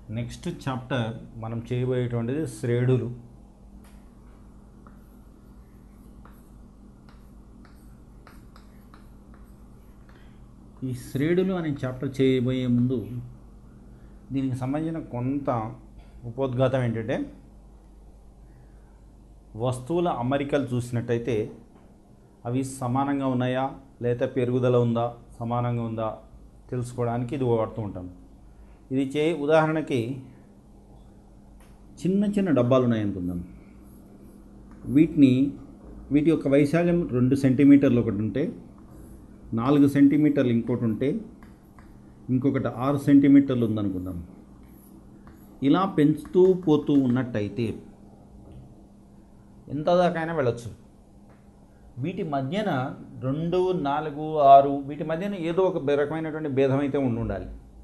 next chapter మనం చేయబోయేటువంటిది శ్రేణులు ఈ శ్రేణులు అనే చాప్టర్ చేయబోయే ముందు దీనికి సంబంధించిన కొంత ఉపోద్ఘాతం ఏంటంటే వస్తువుల అమరికలు చూసినట్టయితే అవి సమానంగా ఉన్నాయా లేదా పెరుగుదల ఉందా సమానంగా ఉందా తెలుసుకోవడానికి ఇది వాడుతూ ఉంటాం ఇది చే ఉదాహరణకి చిన్న చిన్న డబ్బాలు ఉన్నాయనుకుందాం వీటిని వీటి యొక్క వైశాల్యం రెండు సెంటీమీటర్లు ఒకటి ఉంటే నాలుగు సెంటీమీటర్లు ఇంకోటి ఉంటే ఇంకొకటి ఆరు సెంటీమీటర్లు ఉందనుకుందాం ఇలా పెంచుతూ పోతూ ఉన్నట్టయితే ఎంత దాకైనా వెళ్ళొచ్చు వీటి మధ్యన రెండు నాలుగు ఆరు వీటి మధ్యన ఏదో ఒక బే- రకమైనటువంటి భేదం అయితే ఉండి ఉండాలి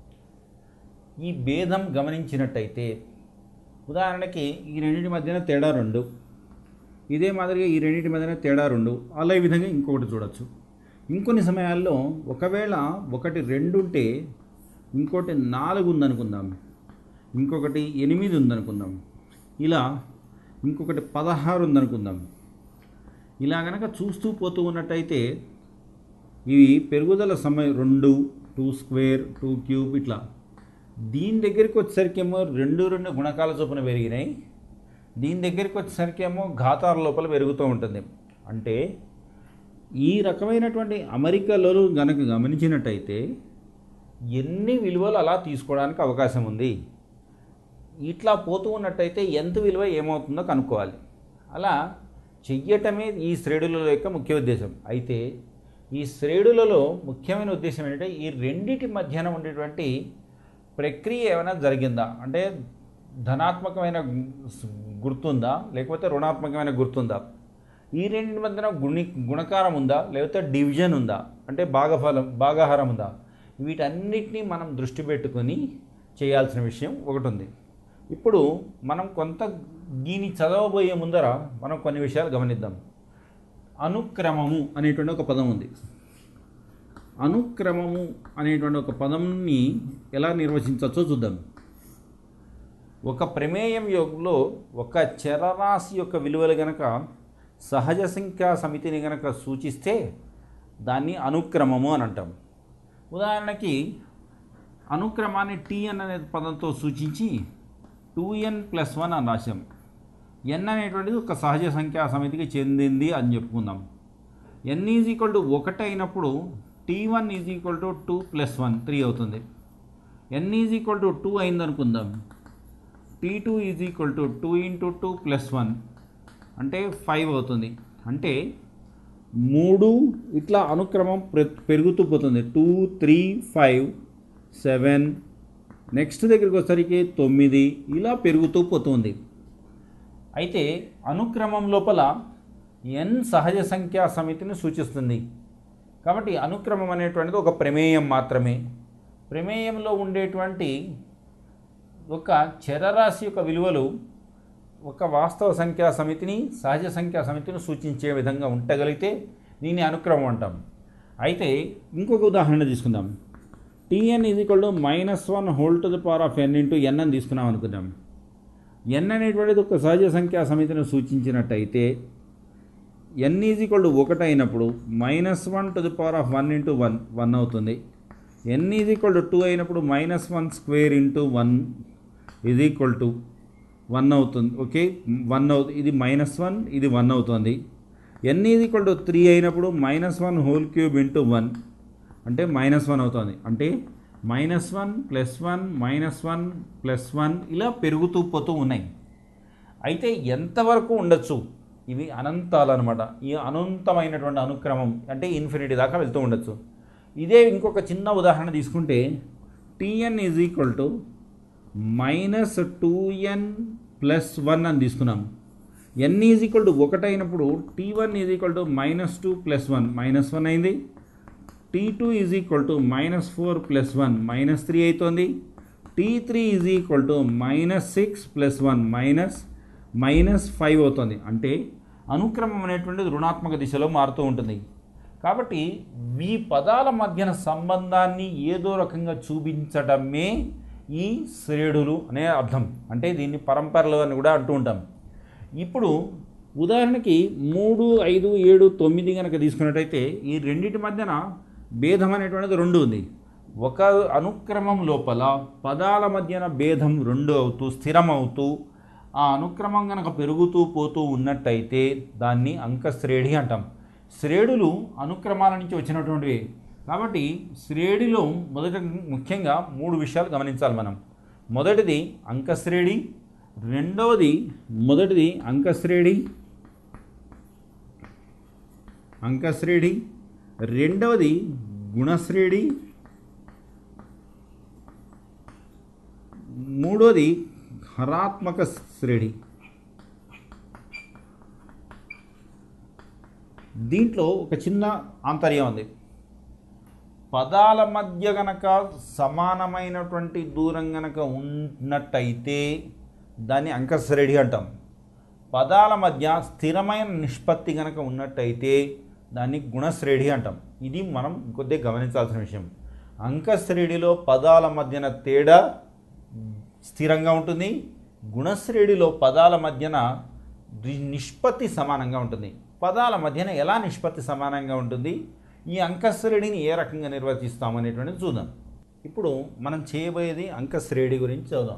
ఈ భేదం గమనించినట్టయితే ఉదాహరణకి ఈ రెండింటి మధ్యన తేడా రెండు ఇదే మాదిరిగా ఈ రెండింటి మధ్యన తేడా రెండు అలా ఈ విధంగా ఇంకొకటి చూడొచ్చు ఇంకొన్ని సమయాల్లో ఒకవేళ ఒకటి రెండు ఉంటే ఇంకోటి నాలుగు ఉందనుకుందాం ఇంకొకటి ఎనిమిది ఉందనుకుందాం ఇలా ఇంకొకటి పదహారు ఉందనుకుందాం ఇలా గనక చూస్తూ పోతూ ఉన్నట్టయితే ఇవి పెరుగుదల సమయం రెండు టూ స్క్వేర్ టూ క్యూబ్ ఇట్లా దీని దగ్గరికి వచ్చేసరికి ఏమో రెండు రెండు గుణకాల చొప్పున పెరిగినాయి దీని దగ్గరికి వచ్చేసరికి ఏమో ఘాతాల లోపల పెరుగుతూ ఉంటుంది అంటే ఈ రకమైనటువంటి అమరికలలో గనక గమనించినట్టయితే ఎన్ని విలువలు అలా తీసుకోవడానికి అవకాశం ఉంది ఇట్లా పోతూ ఉన్నట్టయితే ఎంత విలువ ఏమవుతుందో కనుక్కోవాలి అలా చెయ్యటమే ఈ శ్రేణులలో యొక్క ముఖ్య ఉద్దేశం అయితే ఈ శ్రేణులలో ముఖ్యమైన ఉద్దేశం ఏంటంటే ఈ రెండిటి మధ్యన ఉండేటువంటి ప్రక్రియ ఏమైనా జరిగిందా అంటే ధనాత్మకమైన గు- గుర్తుందా లేకపోతే రుణాత్మకమైన గుర్తుందా ఈ రెండింటి మధ్యన గుణి గుణకారం ఉందా లేకపోతే డివిజన్ ఉందా అంటే భాగఫలం భాగాహారం ఉందా వీటన్నిటినీ మనం దృష్టి పెట్టుకొని చేయాల్సిన విషయం ఒకటి ఉంది ఇప్పుడు మనం కొంత దీన్ని చదవబోయే ముందర మనం కొన్ని విషయాలు గమనిద్దాం అనుక్రమము అనేటువంటి ఒక పదం ఉంది అనుక్రమము అనేటువంటి ఒక పదంని ఎలా నిర్వచించవచ్చో చూద్దాం ఒక ప్రమేయం యోగంలో ఒక చరరాశి యొక్క విలువలు గనక సహజ సంఖ్యా సమితిని గనక సూచిస్తే దాన్ని అనుక్రమము అని అంటాం ఉదాహరణకి అనుక్రమాన్ని టీ ఎన్ అనే పదంతో సూచించి టూ ఎన్ ప్లస్ వన్ అని రాశాం ఎన్ అనేటువంటిది ఒక సహజ సంఖ్యా సమితికి చెందింది అని చెప్పుకుందాం ఎన్ ఈజ్ ఈక్వల్ టు ఒకటి అయినప్పుడు T one is equal to two plus one three అవుతుంది N is equal to two అయిందనుకుందాం T two is equal to two into two plus one అంటే ఫైవ్ అవుతుంది అంటే మూడు ఇట్లా అనుక్రమం ప్ర- పెరుగుతూ పోతుంది two three five seven next దగ్గరికి వచ్చేసరికి తొమ్మిది ఇలా పెరుగుతూ పోతుంది అయితే అనుక్రమం లోపల ఎన్ సహజ సంఖ్యా సమితిని సూచిస్తుంది కాబట్టి అనుక్రమం అనేటువంటిది ఒక ప్రమేయం మాత్రమే ప్రమేయంలో ఉండేటువంటి ఒక చరరాశి యొక్క విలువలు ఒక వాస్తవ సంఖ్యా సమితిని సహజ సంఖ్యా సమితిని సూచించే విధంగా ఉండగలిగితే దీన్ని అనుక్రమం అంటాం అయితే ఇంకొక ఉదాహరణ తీసుకుందాం T N is equal to minus one whole to the power of N into N అని తీసుకున్నాం అనుకుందాం ఎన్ అనేటువంటిది ఒక సహజ సంఖ్యా సమితిని సూచించినట్టయితే ఎన్ ఈజ్ ఈక్వల్ టు ఒకటి అయినప్పుడు minus one to the power of one into one one అవుతుంది N is equal to two అయినప్పుడు minus one square into one is equal to one అవుతుంది ఓకే వన్ అవుతుంది ఇది మైనస్ వన్ ఇది one అవుతుంది N is equal to three అయినప్పుడు minus one whole cube into one అంటే minus one అవుతుంది అంటే minus one plus one minus one plus one ఇలా పెరుగుతూ పోతూ ఉన్నాయి అయితే ఎంతవరకు ఉండొచ్చు ఇవి అనంతాలు అనమాట ఈ అనంతమైనటువంటి అనుక్రమం అంటే ఇన్ఫినిటీ దాకా వెళ్తూ ఉండొచ్చు ఇదే ఇంకొక చిన్న ఉదాహరణ తీసుకుంటే T N is equal to minus two N plus one అని తీసుకున్నాం ఎన్ ఈజ్ ఈక్వల్ టు ఒకటి అయినప్పుడు T one is equal to minus two plus one minus one అయింది T two is equal to minus four plus one minus three అవుతుంది T three is equal to minus six plus one minus minus five అవుతుంది అంటే అనుక్రమం అనేటువంటిది రుణాత్మక దిశలో మారుతూ ఉంటుంది కాబట్టి ఈ పదాల మధ్యన సంబంధాన్ని ఏదో రకంగా చూపించడమే ఈ శ్రేణులు అనే అర్థం అంటే దీన్ని పరంపరలు అని కూడా అంటూ ఉంటాం ఇప్పుడు ఉదాహరణకి మూడు ఐదు ఏడు తొమ్మిది కనుక తీసుకున్నట్టయితే ఈ రెండింటి మధ్యన భేదం అనేటువంటిది రెండు ఉంది ఒక అనుక్రమం లోపల పదాల మధ్యన భేదం రెండు అవుతూ స్థిరం అవుతూ ఆ అనుక్రమం కనుక పెరుగుతూ పోతూ ఉన్నట్టయితే దాన్ని అంకశ్రేణి అంటాం శ్రేణులు అనుక్రమాల నుంచి వచ్చినటువంటివి కాబట్టి శ్రేణిలో మొదట ముఖ్యంగా మూడు విషయాలు గమనించాలి మనం మొదటిది అంకశ్రేణి రెండవది మొదటిది అంకశ్రేణి అంకశ్రేణి రెండవది గుణశ్రేణి మూడోది హరాత్మక శ్రేణి దీంట్లో ఒక చిన్న ఆంతర్యం ఉంది పదాల మధ్య గనక సమానమైనటువంటి దూరం గనక ఉన్నట్టయితే దాన్ని అంకశ్రేణి అంటాం పదాల మధ్య స్థిరమైన నిష్పత్తి గనక ఉన్నట్టయితే దాన్ని గుణశ్రేణి అంటాం ఇది మనం కొద్దిగా గమనించాల్సిన విషయం అంకశ్రేణిలో పదాల మధ్యన తేడా స్థిరంగా ఉంటుంది గుణశ్రేణిలో పదాల మధ్యన ది- నిష్పత్తి సమానంగా ఉంటుంది పదాల మధ్యన ఎలా నిష్పత్తి సమానంగా ఉంటుంది ఈ అంకశ్రేణిని ఏ రకంగా నిర్వచిస్తాం అనేటువంటిది చూద్దాం ఇప్పుడు మనం చేయబోయేది అంకశ్రేణి గురించి చూద్దాం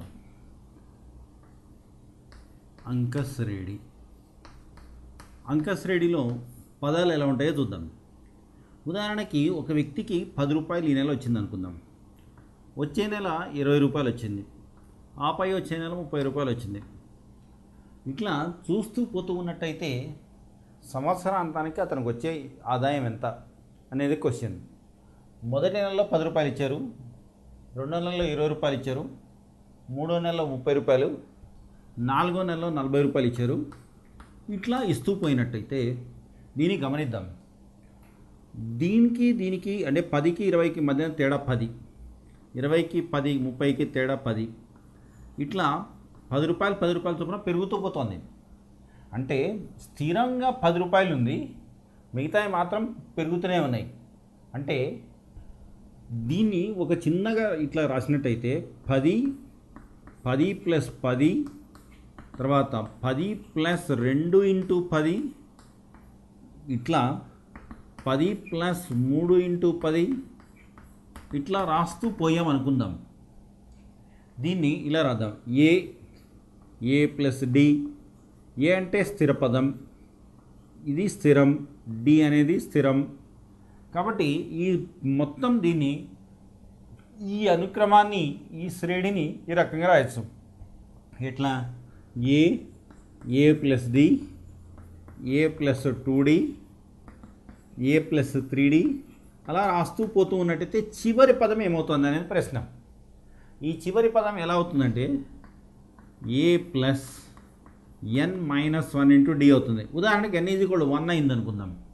అంకశ్రేణి అంకశ్రేణిలో పదాలు ఎలా ఉంటాయో చూద్దాం ఉదాహరణకి ఒక వ్యక్తికి పది రూపాయలు ఈ నెల వచ్చింది అనుకుందాం వచ్చే నెల ఇరవై రూపాయలు వచ్చింది ఆపై వచ్చే నెల ముప్పై రూపాయలు వచ్చింది ఇట్లా చూస్తూ పోతూ ఉన్నట్టయితే సంవత్సరాంతానికి అతనికి వచ్చే ఆదాయం ఎంత అనేది క్వశ్చన్ మొదటి నెలలో పది రూపాయలు ఇచ్చారు రెండో నెలలో ఇరవై రూపాయలు ఇచ్చారు మూడో నెలలో ముప్పై రూపాయలు నాలుగో నెలలో నలభై రూపాయలు ఇచ్చారు ఇట్లా ఇస్తూ పోయినట్టయితే దీన్ని గమనిద్దాం దీనికి దీనికి అంటే పదికి ఇరవైకి మధ్య తేడా పది ఇరవైకి పది ముప్పైకి తేడా పది ఇట్లా పది రూపాయలు పది రూపాయల చొప్పున పెరుగుతూ పోతుంది అంటే స్థిరంగా పది రూపాయలు ఉంది మిగతావి మాత్రం పెరుగుతూనే ఉన్నాయి అంటే దీన్ని ఒక చిన్నగా ఇట్లా రాసినట్టయితే పది పది ప్లస్ పది తర్వాత పది ప్లస్ రెండు ఇంటూ పది ఇట్లా పది ప్లస్ మూడు ఇంటూ పది ఇట్లా రాస్తూ పోయాం అనుకుందాం దీన్ని ఇలా రాద్దాం ఏ ఏ ప్లస్ డి ఏ అంటే స్థిర పదం ఇది స్థిరం డి అనేది స్థిరం కాబట్టి ఈ మొత్తం దీన్ని ఈ అనుక్రమాన్ని ఈ శ్రేణిని ఈ రకంగా రాయొచ్చు ఎట్లా A A plus D A plus two D A plus three D అలా రాస్తూ పోతూ ఉన్నట్టయితే చివరి పదం ఏమవుతుంది అనేది ప్రశ్న ఈ చివరి పదం ఎలా అవుతుందంటే A plus N minus one into D అవుతుంది ఉదాహరణకి ఎన్ ఈజ్ ఈక్వల్ వన్ అయింది అనుకుందాం